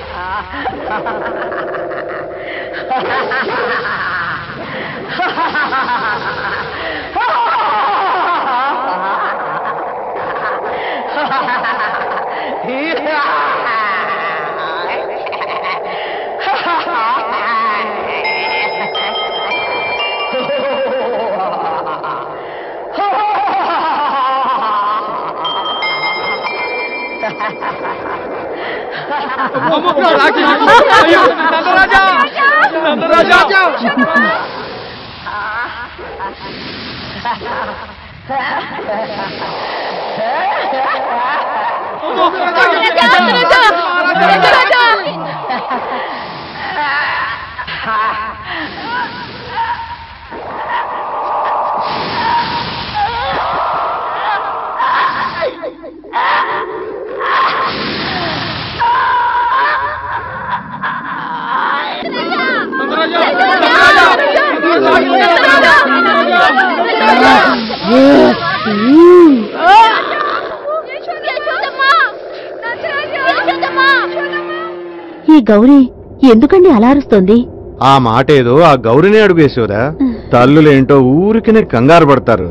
ఈ గౌరీ ఎందుకండి అలా అరుస్తోంది ఆ మాట ఏదో ఆ గౌరినే అడుగు యశోదా తల్లులేంటో ఊరికినే కంగారు పడతారు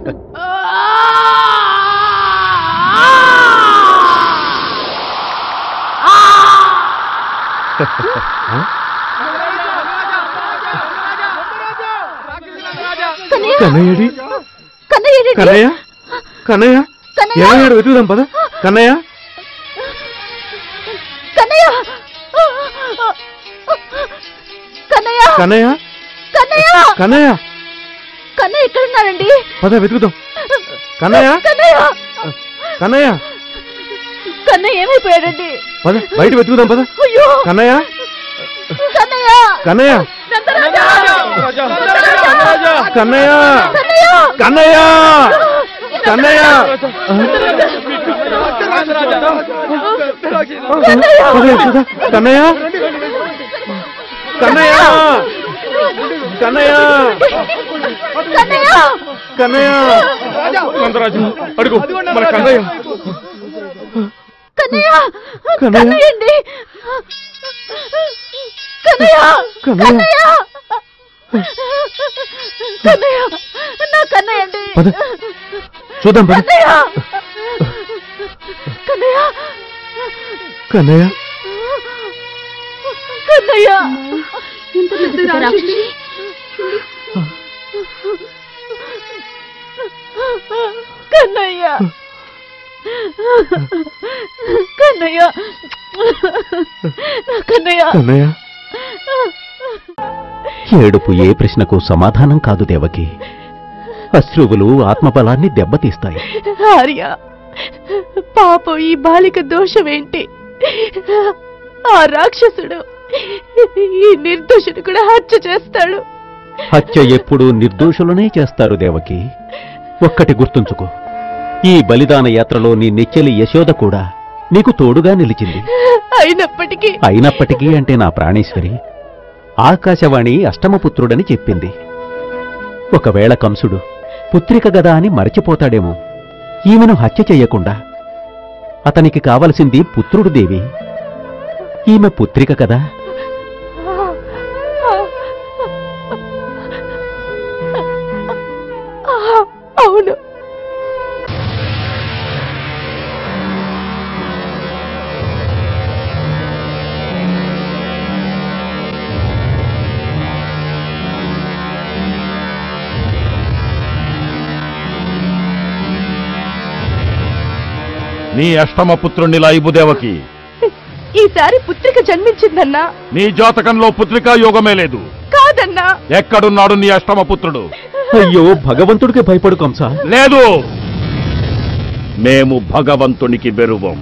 కన్నయ్యడి కన్నయ్య రెడ్డి, కన్నయ్య కన్నయ్య కన్నయ్య! ఏమయ్యాడు వెతుకుదాం పద కన్నయ్య కన్నయ్య కన్నయ్య కన్నయ్య కన్నయ్య కన్నయ్య కన్నయ్య ఎక్కడున్నారండి పద వెతుకుదాం కన్నయ్య కన్నయ్య కన్నయ్య కన్నయ్య ఏమైపోయాడండి పద బయట వెతుకుదాం పద అయ్యో కన్నయ్య కన్నయ్య కన్నయ్య నందరాజా! కన్నయ్య కన్నయ్య కన్నయ్య కన్నయ్య పద యశోదా. కన్నయ్య కన్నయ్య కన్నయ్య కన్నయ్య కన్నయ్య నందరాజు అడుగు మన కన్నయ్య కన్నయ్య కన్నయ్య. కన్నయ్య అండి కన్నయ్య కన్నయ్య. కన్నయ్య కన్నయ్య నా కన్నయ్య అండి పద. చూద్దాం పద కన్నయ్య కన్నయ్య కన్నయ్య కన్నయ్య ఇంత పెద్ద రాక్షసి కన్నయ్య కన్నయ్య నా కన్నయ్య కన్నయ్య ఏడుపు ఏ ప్రశ్నకు సమాధానం కాదు దేవకి అశ్రువులు ఆత్మబలాన్ని దెబ్బతీస్తాయి ఆర్య పాపం ఈ బాలిక దోషమేంటి ఆ రాక్షసుడు ఈ నిర్దోషుడు కూడా హత్య చేస్తాడు హత్య ఎప్పుడూ నిర్దోషులనే చేస్తారు దేవకి ఒక్కటి గుర్తుంచుకో ఈ బలిదాన యాత్రలో నీ నెచ్చెలి యశోద కూడా నీకు తోడుగా నిలిచింది అయినప్పటికీ అయినప్పటికీ అంటే నా ప్రాణేశ్వరి ఆకాశవాణి అష్టమపుత్రుడని చెప్పింది ఒకవేళ కంసుడు పుత్రిక గదా అని మరచిపోతాడేమో ఈమెను హత్య చెయ్యకుండా అతనికి కావలసింది పుత్రుడు దేవి ఈమె పుత్రిక కదా అవును నీ అష్టమ పుత్రుణ్ణిలా ఇబుదేవకి ఈసారి పుత్రిక జన్మించిందన్నా నీ జాతకంలో పుత్రికా యోగమే లేదు కాదన్నా ఎక్కడున్నాడు నీ అష్టమ పుత్రుడు అయ్యో భగవంతుడికి భయపడు కంస లేదు మేము భగవంతునికి బెరువం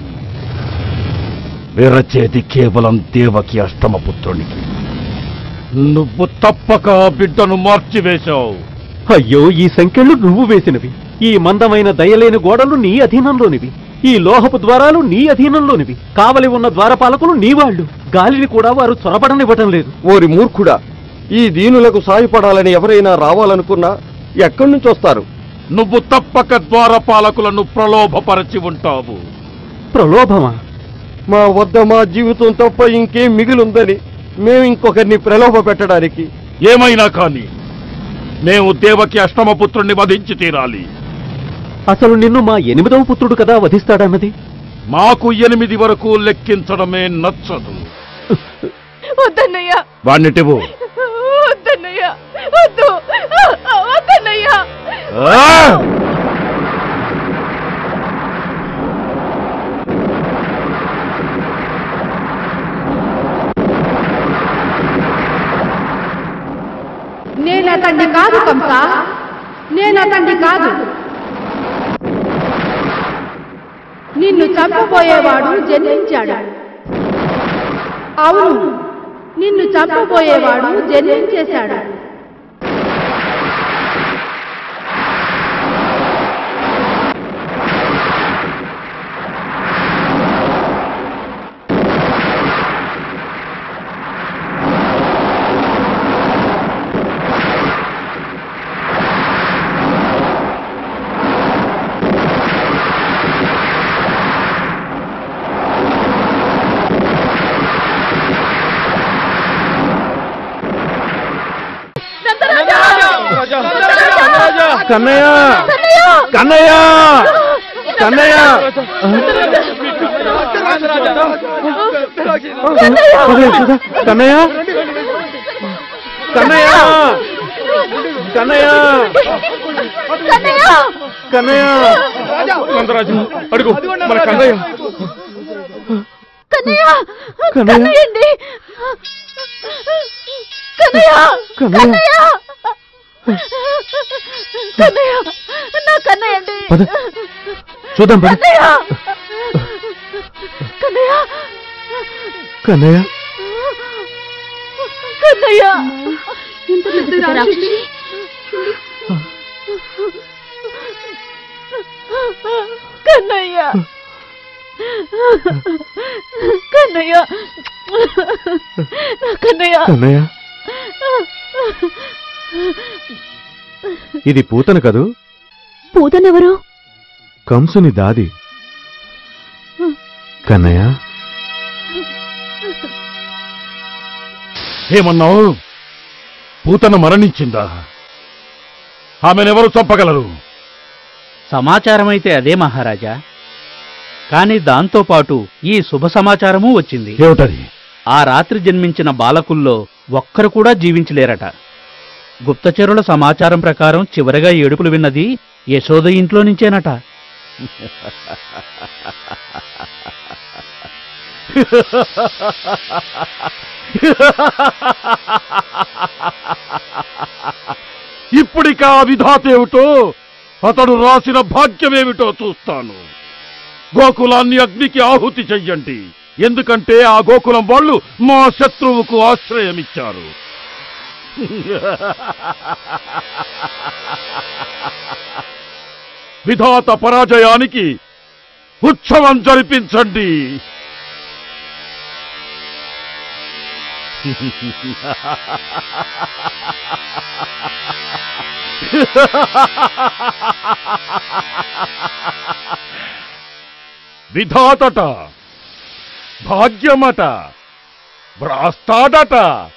విరచేది కేవలం దేవకి అష్టమ పుత్రునికి నువ్వు తప్పక ఆ బిడ్డను మార్చివేశావు అయ్యో ఈ సంఖ్యలు నువ్వు వేసినవి ఈ మందమైన దయలేని గోడలు నీ అధీనంలోనివి ఈ లోహపు ద్వారాలు నీ అధీనంలోనివి కావలి ఉన్న ద్వారపాలకులు నీ వాళ్ళు గాలిని కూడా వారు చొరబడనివ్వటం లేదు ఓరి మూర్ఖుడా ఈ దీనులకు సాయపడాలని ఎవరైనా రావాలనుకున్నా ఎక్కడి నుంచి వస్తారు నువ్వు తప్పక ద్వారపాలకులను ప్రలోభపరచి ఉంటావు ప్రలోభమా మా వద్ద మా జీవితం తప్ప ఇంకేం మిగిలుందని మేము ఇంకొకరిని ప్రలోభ పెట్టడానికి ఏమైనా కాని మేము దేవకి అష్టమ పుత్రుణ్ణి వధించి తీరాలి అసలు నిన్ను మా ఎనిమిదవ పుత్రుడు కదా వధిస్తాడన్నది మాకు ఎనిమిది వరకు లెక్కించడమే నచ్చదు వద్దన్నయ్య వాణ్ణిటివు వద్దన్నయ్య వద్దు వద్దన్నయ్య నేనతండి కాదు కంస నేనతండి కాదు నిన్ను చంపబోయేవాడు జన్మించాడు అవును నిన్ను చంపబోయేవాడు జన్మించేశాడు కన్నయ్య కన్నయ్య కన్నయ్య అదే కదా, కన్నయ్య కన్నయ్య కన్నయ్య కన్నయ్య నందరాజు అడుగు మన కన్నయ్య కన్నయ్య కన్నయ్య. కన్నయ్యండి కన్నయ్య కన్నయ్య. కన్నయ్య కన్నయ్య నా కన్నయ్య అండి పద. చూద్దాం పద. కన్నయ్య కన్నయ్య కన్నయ్య కన్నయ్య ఇంత పెద్ద రాక్షసి కన్నయ్య కన్నయ్య నా కన్నయ్య కన్నయ్య ఇది పూతన కదూ పూతనెవరు కంసుని దాది కన్నయ్య ఏమన్నావు పూతన మరణించిందా ఆమెనెవరు చంపగలరు సమాచారమైతే అదే మహారాజా కాని దాంతోపాటు ఈ శుభ సమాచారమూ వచ్చింది ఏమిటది ఆ రాత్రి జన్మించిన బాలకుల్లో ఒక్కరు కూడా జీవించలేరట గుప్తచరుల సమాచారం ప్రకారం చివరగా ఏడుపులు విన్నది యశోద ఇంట్లో నుంచేనట ఇప్పుడికా విధాతేమిటో అతడు రాసిన భాగ్యమేమిటో చూస్తాను గోకులాన్ని అగ్నికి ఆహుతి చెయ్యండి ఎందుకంటే ఆ గోకులం వాళ్ళు మా శత్రువుకు ఆశ్రయమిచ్చారు విధాత పరాజయానికి ఉత్సవం జరిపించండి విధాతట భాగ్యమట భ్రాస్తాడట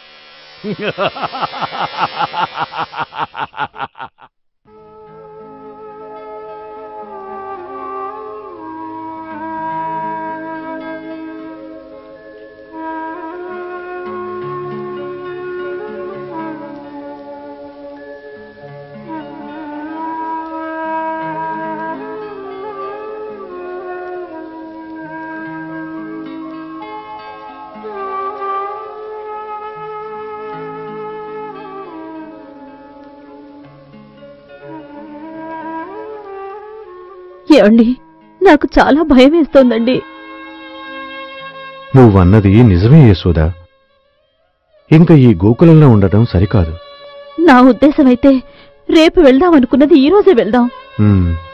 ఏమండి నాకు చాలా భయం వేస్తోందండి నువ్వన్నది నిజమే యశోదా ఇంకా ఈ గోకులంలో ఉండటం సరికాదు నా ఉద్దేశం అయితే రేపు వెళ్దాం అనుకున్నది ఈ రోజే వెళ్దాం ఉమ్,